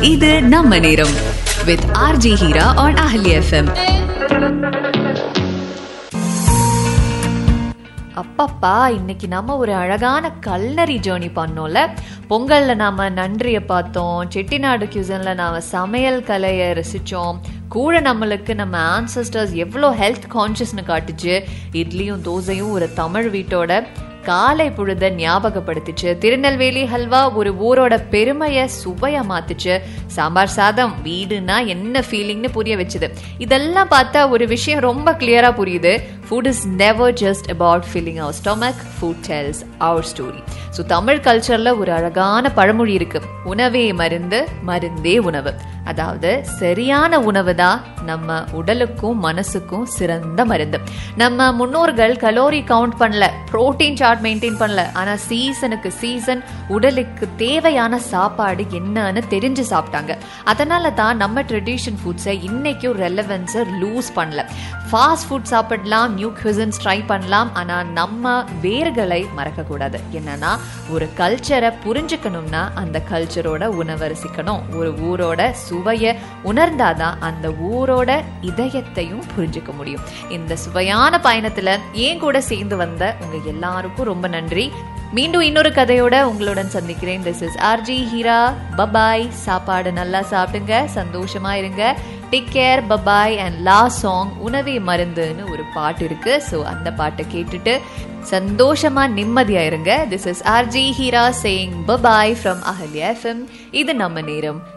இது நம்ம நேரம் with RJ Heera on Ahalya FM அப்பப்பா இன்னைக்கு நம்ம ஒரு அழகான கல்னரி ஜேர்னி பண்ணோம்ல பொங்கல்ல நாம நன்றியை பார்த்தோம் செட்டிநாடு கியூசன்ல நாம சமையல் கலையை ரசிச்சோம் கூட நம்மளுக்கு நம்ம ஆன்சஸ்டர்ஸ் எவ்வளோ ஹெல்த் கான்ஷியஸ்னு காட்டுச்சு இட்லியும் தோசையும் ஒரு தமிழ் வீட்டோட காலை பொழுத ஞாபகப்படுத்துச்சு திருநெல்வேலி ஹல்வா ஒரு ஊரோட பெருமையை சுவையா மாத்துச்சு சாம்பார் சாதம் வீடுனா என்ன ஃபீலிங்னு புரிய வச்சுது இதெல்லாம் பார்த்தா ஒரு விஷயம் ரொம்ப கிளியரா புரியுது food is never just about filling our stomach food tells our story so Tamil கல்ச்சர்ல ஒரு அழகான பழமொழி இருக்கு உணவே மருந்து மருந்தே உணவு அதாவது சரியான உணவு தான் நம்ம உடலுக்கும் மனசுக்கும் சிறந்த மருந்து நம்ம முன்னோர்கள் கலோரி கவுண்ட் பண்ணல புரோட்டீன் சார்ட் மெயின்டைன் பண்ணல ஆனா சீசனுக்கு சீசன் உடலுக்கு தேவையான சாப்பாடு என்னன்னு தெரிஞ்சு சாப்பிட்டாங்க அதனால தான் நம்ம ட்ரெடிஷன் ஃபுட்ஸை இன்னைக்கும் ரெலவென்ஸை லூஸ் பண்ணல ஃபாஸ்ட் ஃபுட் சாப்பிடலாம் நியூ cuisines ட்ரை பண்ணலாம் ஆனா நம்ம வேர்களை மறக்கக்கூடாது என்னன்னா ஒரு கல்ச்சரை புரிஞ்சுக்கணும்னா அந்த கல்ச்சரோட உணவை ரசிக்கணும் ஒரு ஊரோட சுவையை உணர்ந்தாதான் அந்த ஊரோட இதயத்தையும் புரிஞ்சுக்க முடியும் இந்த சுவையான பயணத்துல ஏன் கூட சேர்ந்து வந்த உங்க எல்லாருக்கும் ரொம்ப நன்றி மீண்டும் இன்னொரு கதையோட உங்களுடன் சந்திக்கிறேன் this is RJ Heera bye bye சாப்பாடு நல்லா சாப்பிடுங்க சந்தோஷமா இருங்க take care bye bye and last song உணவே மருந்துன்னு ஒரு பாட்டு இருக்கு ஸோ அந்த பாட்டை கேட்டுட்டு சந்தோஷமா நிம்மதியா இருங்க this is RJ Heera saying bye bye from Ahalya FM இது நம்ம நேரம்